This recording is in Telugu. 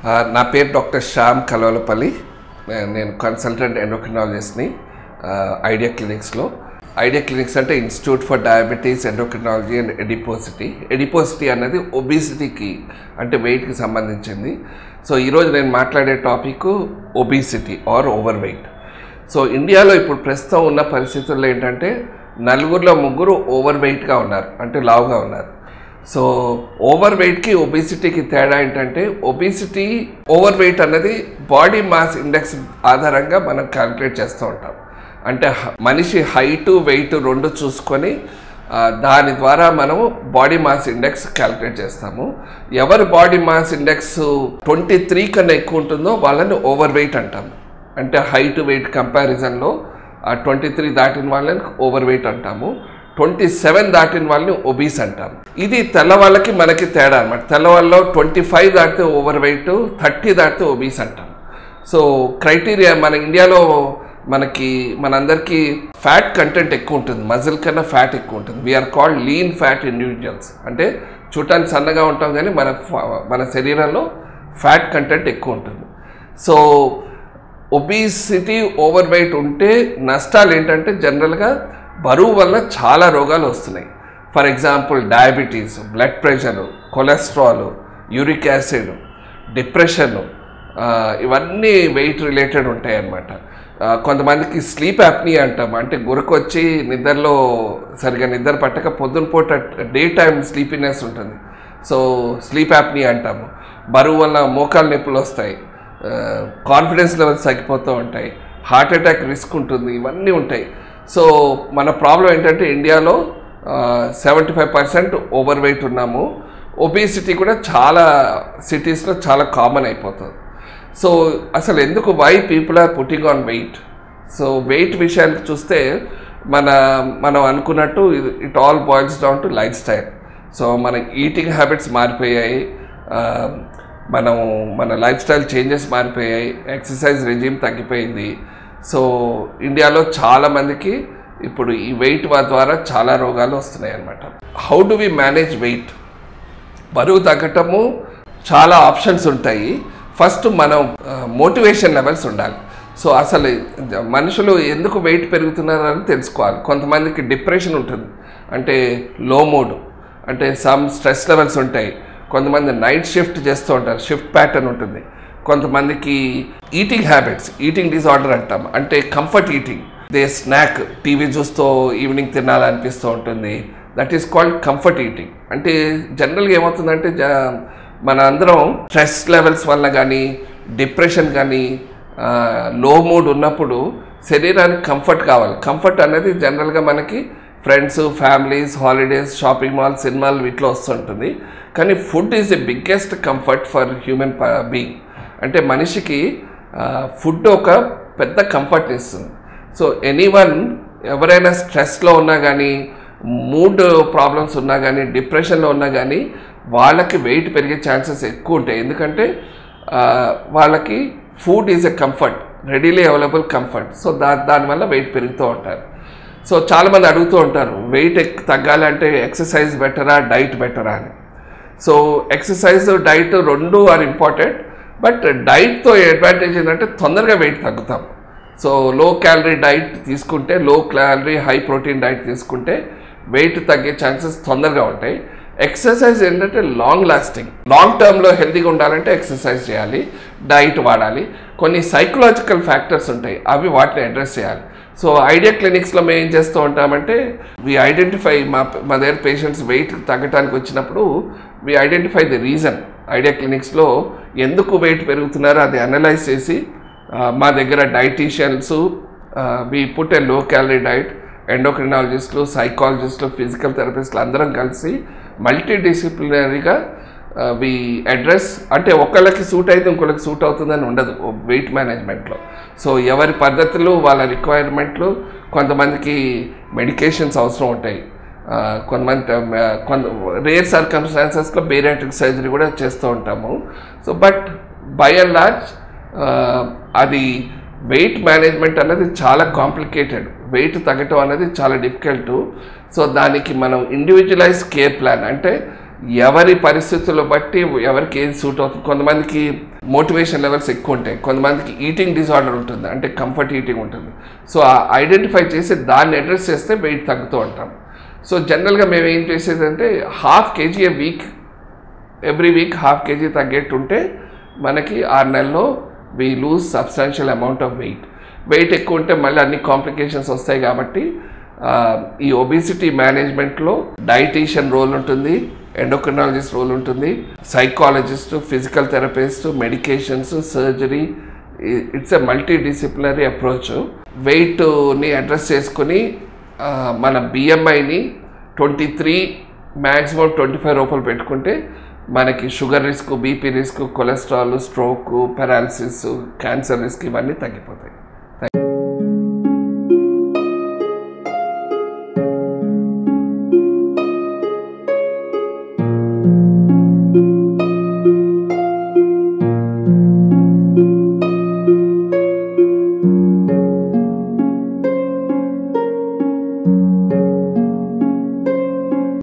ఆ, నా పేరు డాక్టర్ శ్యామ్ కలవలపల్లి నే- నేను కన్సల్టెంట్ ఎండోక్రినాలజిస్ట్ని ఐడియా క్లినిక్స్లో ఐడియా క్లినిక్స్ అంటే institute for diabetes endocrinology and adiposity adiposity అనేది ఒబిసిటీకి అంటే వెయిట్కి సంబంధించింది సో ఈరోజు నేను మాట్లాడే topic obesity or overweight so ఇండియాలో ఇప్పుడు ప్రస్తుతం ఉన్న పరిస్థితుల్లో ఏంటంటే నలుగురిలో ముగ్గురు ఓవర్ వెయిట్గా ఉన్నారు అంటే లావుగా ఉన్నారు సో ఓవర్ వెయిట్కి ఒబిసిటీకి తేడా ఏంటంటే ఒబిసిటీ ఓవర్ వెయిట్ అన్నది బాడీ మాస్ ఇండెక్స్ ఆధారంగా మనం క్యాలిక్యులేట్ చేస్తూ ఉంటాం అంటే హ- మనిషి హైటు వెయిట్ రెండు చూసుకొని ఆ, దాని ద్వారా మనము బాడీ మాస్ ఇండెక్స్ క్యాలిక్యులేట్ చేస్తాము ఎవరి body mass index twenty three కన్నా ఎక్కువ ఉంటుందో వాళ్ళని ఓవర్ వెయిట్ అంటాము అంటే హైట్ వెయిట్ కంపారిజన్లో ఆ ట్వంటీ త్రీ దాటిన వాళ్ళని ఓవర్ వెయిట్ అంటాము ట్వంటీ సెవెన్ దాటిన వాళ్ళని ఒబీస్ అంటాం ఇది తెల్లవాళ్ళకి మనకి తేడా అనమాట తెల్లవాళ్ళలో ట్వంటీ ఫైవ్ దాటితే ఓవర్ వెయిట్ థర్టీ దాటితే ఒబీస్ అంటాం సో క్రైటీరియా మన ఇండియాలో మనకి మనందరికీ ఫ్యాట్ కంటెంట్ ఎక్కువ ఉంటుంది మజిల్ కన్నా ఫ్యాట్ ఎక్కువ ఉంటుంది we are called lean fat individuals అంటే చూడటానికి సన్నగా ఉంటాం కానీ మన ఫ- మన శరీరంలో ఫ్యాట్ కంటెంట్ ఎక్కువ ఉంటుంది సో ఒబీసిటీ ఓవర్ వెయిట్ ఉంటే నష్టాలు ఏంటంటే జనరల్గా బరువు వల్ల చాలా రోగాలు వస్తున్నాయి for example diabetes blood pressure cholesterol uric acid depression ఇవన్నీ వెయిట్ రిలేటెడ్ ఉంటాయి అన్నమాట ఆ, కొంతమందికి స్లీప్ యాప్నీ అంటాం అంటే గురకొచ్చి నిద్రలో సరిగా నిద్ర పట్టక పొద్దున పూట డే టైం స్లీపీనెస్ ఉంటుంది సో స్లీప్ యాప్నీ అంటాము బరువు వల్ల మోకాలు నొప్పులు వస్తాయి కాన్ఫిడెన్స్ లెవెల్స్ తగ్గిపోతూ ఉంటాయి హార్ట్ అటాక్ రిస్క్ ఉంటుంది ఇవన్నీ ఉంటాయి సో మన ప్రాబ్లం ఏంటంటే ఇండియాలో seventy five percent overweight ఉన్నాము ఒబిసిటీ కూడా చాలా సిటీస్లో చాలా కామన్ అయిపోతుంది సో అసలు ఎందుకు why people are putting on weight so weight విషయానికి చూస్తే మన మనం అనుకున్నట్టు it all boils down to lifestyle so మన ఈటింగ్ హ్యాబిట్స్ మారిపోయాయి ఆ, మనం మన లైఫ్ స్టైల్ చేంజెస్ మారిపోయాయి ఎక్సర్సైజ్ రెజ్యూమ్ తగ్గిపోయింది సో ఇండియాలో చాలా మందికి ఇప్పుడు ఈ వెయిట్ ద్వారా చాలా రోగాలు వస్తున్నాయి అన్నమాట how do we manage weight బరువు తగ్గటము చాలా ఆప్షన్స్ ఉంటాయి ఫస్ట్ మనం మోటివేషన్ లెవెల్స్ ఉండాలి సో అసలు మనుషులు ఎందుకు వెయిట్ పెరుగుతున్నారని తెలుసుకోవాలి కొంతమందికి డిప్రెషన్ ఉంటుంది అంటే లో మూడ్ అంటే సమ్ స్ట్రెస్ లెవెల్స్ ఉంటాయి కొంతమంది నైట్ షిఫ్ట్ చేస్తూ ఉంటారు షిఫ్ట్ ప్యాటర్న్ ఉంటుంది కొంతమందికి ఈటింగ్ హ్యాబిట్స్ ఈటింగ్ డిజార్డర్ అంటాం అంటే comfort eating they snack TV చూస్తూ ఈవినింగ్ తినాలనిపిస్తూ ఉంటుంది that is called comfort eating అంటే జనరల్గా ఏమవుతుందంటే జ మన అందరం స్ట్రెస్ లెవెల్స్ వల్ల కానీ డిప్రెషన్ కానీ లో మూడ్ ఉన్నప్పుడు శరీరానికి కంఫర్ట్ కావాలి కంఫర్ట్ అనేది జనరల్గా మనకి friends families holidays shopping mall సినిమాలు వీటిలో వస్తుంటుంది కానీ food is the biggest comfort for human being అంటే మనిషికి ఫుడ్ ఒక పెద్ద కంఫర్ట్ ఇస్తుంది సో ఎనీవన్ ఎవరైనా స్ట్రెస్లో ఉన్నా కానీ మూడ్ ప్రాబ్లమ్స్ ఉన్నా కానీ డిప్రెషన్లో ఉన్నా కానీ వాళ్ళకి వెయిట్ పెరిగే ఛాన్సెస్ ఎక్కువ ఉంటాయి ఎందుకంటే ఆ, వాళ్ళకి food is a comfort readily available comfort so దా దానివల్ల వెయిట్ పెరుగుతూ ఉంటారు సో చాలామంది అడుగుతూ ఉంటారు వెయిట్ ఎక్ తగ్గాలంటే ఎక్సర్సైజ్ బెటరా డైట్ బెటరా అని సో ఎక్సర్సైజ్ డైట్ రెండు ఆర్ ఇంపార్టెంట్ బట్ డైట్తో అడ్వాంటేజ్ ఏంటంటే తొందరగా వెయిట్ తగ్గుతాం సో లో క్యాలరీ డైట్ తీసుకుంటే low calorie high protein diet తీసుకుంటే వెయిట్ తగ్గే ఛాన్సెస్ తొందరగా ఉంటాయి ఎక్సర్సైజ్ ఏంటంటే లాంగ్ లాస్టింగ్ లాంగ్ టర్మ్లో హెల్తీగా ఉండాలంటే ఎక్సర్సైజ్ చేయాలి డైట్ వాడాలి కొన్ని సైకలాజికల్ ఫ్యాక్టర్స్ ఉంటాయి అవి వాటిని అడ్రస్ చేయాలి సో ఐడియా క్లినిక్స్లో మేము ఏం చేస్తూ ఉంటామంటే వి ఐడెంటిఫై మా మా దగ్గర పేషెంట్స్ వెయిట్ తగ్గడానికి వచ్చినప్పుడు we identify the reason IDEA క్లినిక్స్లో ఎందుకు వెయిట్ పెరుగుతున్నారో అది అనలైజ్ చేసి ఆ, మా దగ్గర dietitians we put a low calorie diet ఎండోక్రినాలజిస్టులు సైకాలజిస్టులు ఫిజికల్ థెరపిస్టులు అందరం కలిసి మల్టీ డిసిప్లినరీగా వి అడ్రస్ అంటే ఒకళ్ళకి సూట్ అయితే ఇంకొకరికి సూట్ అవుతుందని ఉండదు వెయిట్ మేనేజ్మెంట్లో సో ఎవరి పద్ధతులు వాళ్ళ రిక్వైర్మెంట్లు కొంతమందికి మెడికేషన్స్ అవసరం ఉంటాయి ఆ, కొంతమంది ఆ, కొంత రేర్ సర్కమ్స్టాన్సెస్లో బేరియాట్రిక్ సర్జరీ కూడా చేస్తూ ఉంటాము so but by and large అది వెయిట్ మేనేజ్మెంట్ అనేది చాలా కాంప్లికేటెడ్ వెయిట్ తగ్గటం అనేది చాలా డిఫికల్ట్ సో దానికి మనం ఇండివిజువలైజ్ కేర్ ప్లాన్ అంటే ఎవరి పరిస్థితులు బట్టి ఎవరికి ఏది సూట్ అవుతుంది కొంతమందికి మోటివేషన్ లెవెల్స్ ఎక్కువ ఉంటాయి కొంతమందికి ఈటింగ్ డిజార్డర్ ఉంటుంది అంటే కంఫర్ట్ ఈటింగ్ ఉంటుంది సో ఆ ఐడెంటిఫై చేసి దాన్ని అడ్రస్ చేస్తే వెయిట్ తగ్గుతూ ఉంటాం సో జనరల్గా మేము ఏం చేసేది అంటే half KG a week every week half KG తగ్గేట్టుంటే మనకి ఆరు నెలల్లో we lose substantial amount of weight weight ఎక్కువ ఉంటే మళ్ళీ అన్ని కాంప్లికేషన్స్ వస్తాయి కాబట్టి ఆ, ఈ ఒబిసిటీ మేనేజ్మెంట్లో డైటీషియన్ రోల్ ఉంటుంది ఎండోక్రినాలజిస్ట్ రోల్ ఉంటుంది psychologist physical therapist medications surgery it's a multidisciplinary approach వెయిట్ని అడ్రస్ చేసుకుని ఆ, మన బిఎంఐని twenty three maximum twenty five రూపాయలు పెట్టుకుంటే మనకి sugar risk BP risk cholesterol stroke paralysis cancer risk ఇవన్నీ తగ్గిపోతాయి